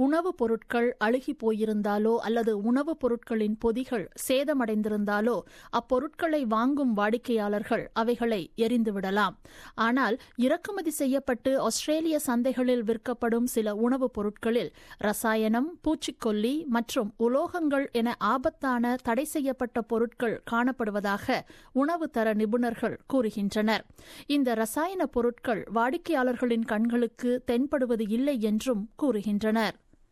உணவுப் பொருட்கள் அழுகி போயிருந்தாலோ அல்லது உணவுப் பொருட்களின் பொதிகள் சேதமடைந்திருந்தாலோ அப்பொருட்களை வாங்கும் வாடிக்கையாளர்கள் அவைகளை எரிந்துவிடலாம் ஆனால் இறக்குமதி செய்யப்பட்டு ஆஸ்திரேலிய சந்தைகளில் விற்கப்படும் சில உணவுப் பொருட்களில் ரசாயனம் பூச்சிக்கொல்லி மற்றும் உலோகங்கள் என ஆபத்தான தடை செய்யப்பட்ட பொருட்கள் காணப்படுவதாக உணவு தர நிபுணர்கள் கூறுகின்றனர் இந்த ரசாயன பொருட்கள் வாடிக்கையாளர்களின் கண்களுக்கு தென்படுவது இல்லை என்றும் கூறுகின்றனர்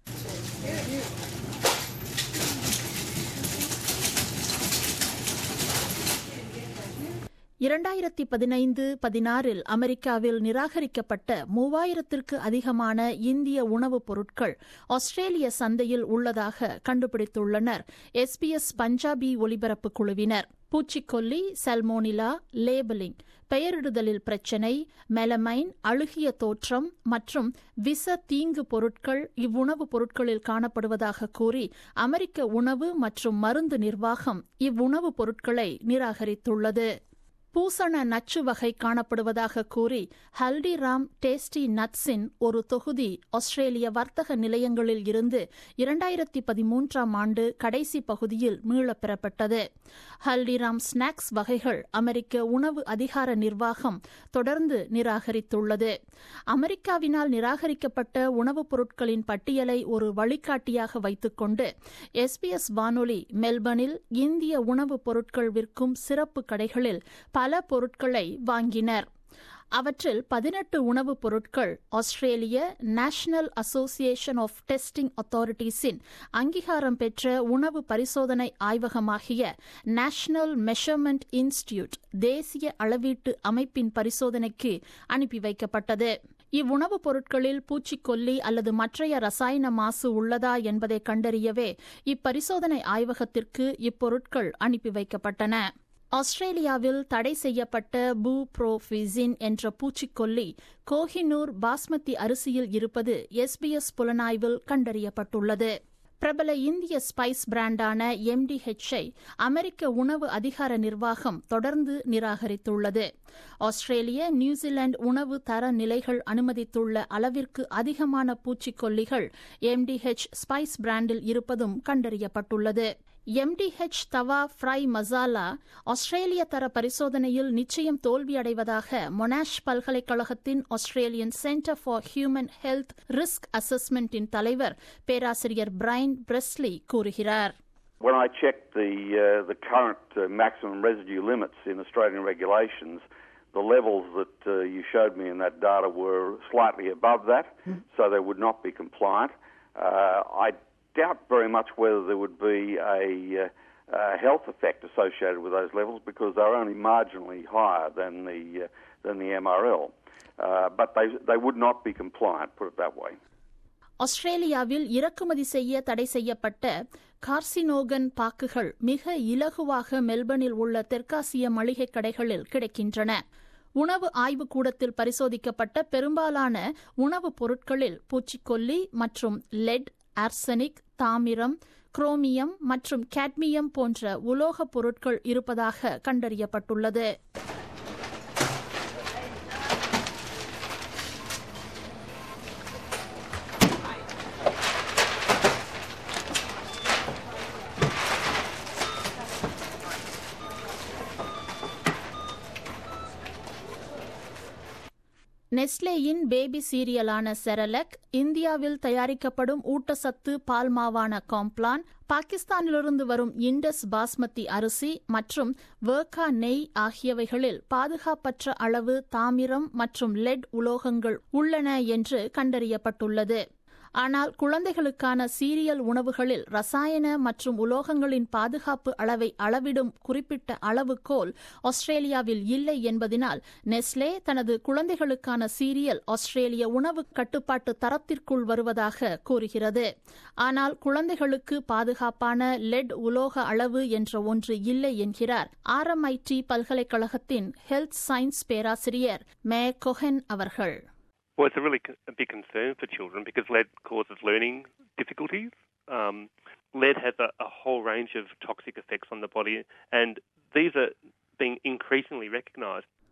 இரண்டாயிரத்தி பதினைந்து பதினாறில் அமெரிக்காவில் நிராகரிக்கப்பட்ட மூவாயிரத்திற்கு அதிகமான இந்திய உணவுப் பொருட்கள் ஆஸ்திரேலிய சந்தையில் உள்ளதாக கண்டுபிடித்துள்ளனர் எஸ்பிஎஸ் பஞ்சாபி ஒலிபரப்பு குழுவினர் பூச்சிக்கொல்லி சல்மோனிலா லேபிளிங் பெயரிடுதலில் பிரச்சினை மெலமைன் அழுகிய தோற்றம் மற்றும் விச தீங்கு பொருட்கள் இவ்வுணவுப் பொருட்களில் காணப்படுவதாக கூறி அமெரிக்க உணவு மற்றும் மருந்து நிர்வாகம் இவ்வுணவுப் பொருட்களை நிராகரித்துள்ளது பூசண நச்சு வகை காணப்படுவதாக கூறி ஹல்டிராம் டேஸ்டி நட்ஸின் ஒரு தொகுதி ஆஸ்திரேலிய வர்த்தக நிலையங்களில் இருந்து இரண்டாயிரத்தி பதிமூன்றாம் ஆண்டு கடைசி பகுதியில் மீளப் பெறப்பட்டது ஹல்டிராம் ஸ்நாக்ஸ் வகைகள் அமெரிக்க உணவு அதிகார நிர்வாகம் தொடர்ந்து நிராகரித்துள்ளது அமெரிக்காவினால் நிராகரிக்கப்பட்ட உணவுப் பொருட்களின் பட்டியலை ஒரு வழிகாட்டியாக வைத்துக்கொண்டு எஸ்பிஎஸ் வானொலி மெல்பர்னில் இந்திய உணவுப் பொருட்கள் விற்கும் சிறப்பு கடைகளில் பல பொருட்களை வாங்கினர் அவற்றில் பதினெட்டு உணவுப் பொருட்கள் ஆஸ்திரேலிய நேஷனல் அசோசியேஷன் ஆஃப் டெஸ்டிங் அத்தாரிட்டிஸின் அங்கீகாரம் பெற்ற உணவு பரிசோதனை ஆய்வகமாகிய நேஷனல் மெஷர்மெண்ட் இன்ஸ்டிடியூட் தேசிய அளவீட்டு அமைப்பின் பரிசோதனைக்கு அனுப்பி வைக்கப்பட்டது இவ்வுணவுப் பொருட்களில் பூச்சிக்கொல்லி அல்லது மற்றைய ரசாயன மாசு உள்ளதா என்பதை கண்டறியவே இப்பரிசோதனை ஆய்வகத்திற்கு இப்பொருட்கள் அனுப்பி வைக்கப்பட்டன ஆஸ்திரேலியாவில் தடை செய்யப்பட்ட பூ புரோஃபிசின் என்ற பூச்சிக்கொல்லி கோஹினூர் பாஸ்மதி அரிசியில் இருப்பது எஸ்பிஎஸ் புலனாய்வில் கண்டறியப்பட்டுள்ளது பிரபல இந்திய ஸ்பைஸ் பிராண்டான எம்டிஹெச்ஐ அமெரிக்க உணவு அதிகார நிர்வாகம் தொடர்ந்து நிராகரித்துள்ளது ஆஸ்திரேலிய நியூசிலாந்து உணவு தர நிலைகள் அனுமதித்துள்ள அளவிற்கு அதிகமான பூச்சிக்கொல்லிகள் எம்டிஹெச் ஸ்பைஸ் பிராண்டில் இருப்பதும் கண்டறியப்பட்டுள்ளது எம்டிஹெச் தவா ஃப்ரை மசாலா ஆஸ்திரேலிய தர பரிசோதனையில் நிச்சயம் தோல்வியடைவதாக மொனாஷ் பல்கலைக்கழகத்தின் Australian center for human health risk அசஸ்மெண்டின் தலைவர் பேராசிரியர் பிரைன் பிரெஸ்லி கூறுகிறார் When I checked the uh, the current uh, maximum residue limits in Australian regulations, the levels that uh, you showed me in that data were slightly above that, so they would not be compliant. Uh, I doubt very much whether there would be a, uh, a health effect associated with those levels because they're only marginally higher than the uh, than the MRL. Uh, but they they would not be compliant. Put it that way. ஆஸ்திரேலியாவில் இறக்குமதி செய்ய தடை செய்யப்பட்ட கார்சினோகன் பாக்குகள் மிக இலகுவாக மெல்பர்னில் உள்ள தெற்காசிய மளிகை கடைகளில் கிடைக்கின்றன உணவு ஆய்வு கூடத்தில் பரிசோதிக்கப்பட்ட பெரும்பாலான உணவுப் பொருட்களில் பூச்சிக்கொல்லி மற்றும் லெட் ஆர்சனிக் தாமிரம் குரோமியம் மற்றும் கேட்மியம் போன்ற உலோகப் பொருட்கள் இருப்பதாக கண்டறியப்பட்டுள்ளது நெஸ்லேயின் பேபி சீரியலான செரலக் இந்தியாவில் தயாரிக்கப்படும் ஊட்டச்சத்து பால்மாவான காம்ப்ளான் பாகிஸ்தானிலிருந்து வரும் இண்டஸ் பாஸ்மதி அரிசி மற்றும் வேர்கா நெய் ஆகியவைகளில் பாதுகாப்பற்ற அளவு தாமிரம் மற்றும் லெட் உலோகங்கள் உள்ளன என்று கண்டறியப்பட்டுள்ளது ஆனால் குழந்தைகளுக்கான சீரியல் உணவுகளில் ரசாயன மற்றும் உலோகங்களின் பாதுகாப்பு அளவை அளவிடும் குறிப்பிட்ட அளவுகோல் ஆஸ்திரேலியாவில் இல்லை என்பதனால் நெஸ்லே தனது குழந்தைகளுக்கான சீரியல் ஆஸ்திரேலிய உணவு கட்டுப்பாட்டு தரத்திற்குள் வருவதாக கூறுகிறது ஆனால் குழந்தைகளுக்கு பாதுகாப்பான லெட் உலோக அளவு என்ற ஒன்று இல்லை என்கிறார் ஆர்எம்ஐடி பல்கலைக்கழகத்தின் ஹெல்த் சயின்ஸ் பேராசிரியர் மே கொஹென் அவர்கள் Well, it's a really a big concern for children because lead causes learning difficulties. Um, lead has a, a whole range of toxic effects on the body, and these are being increasingly recognised.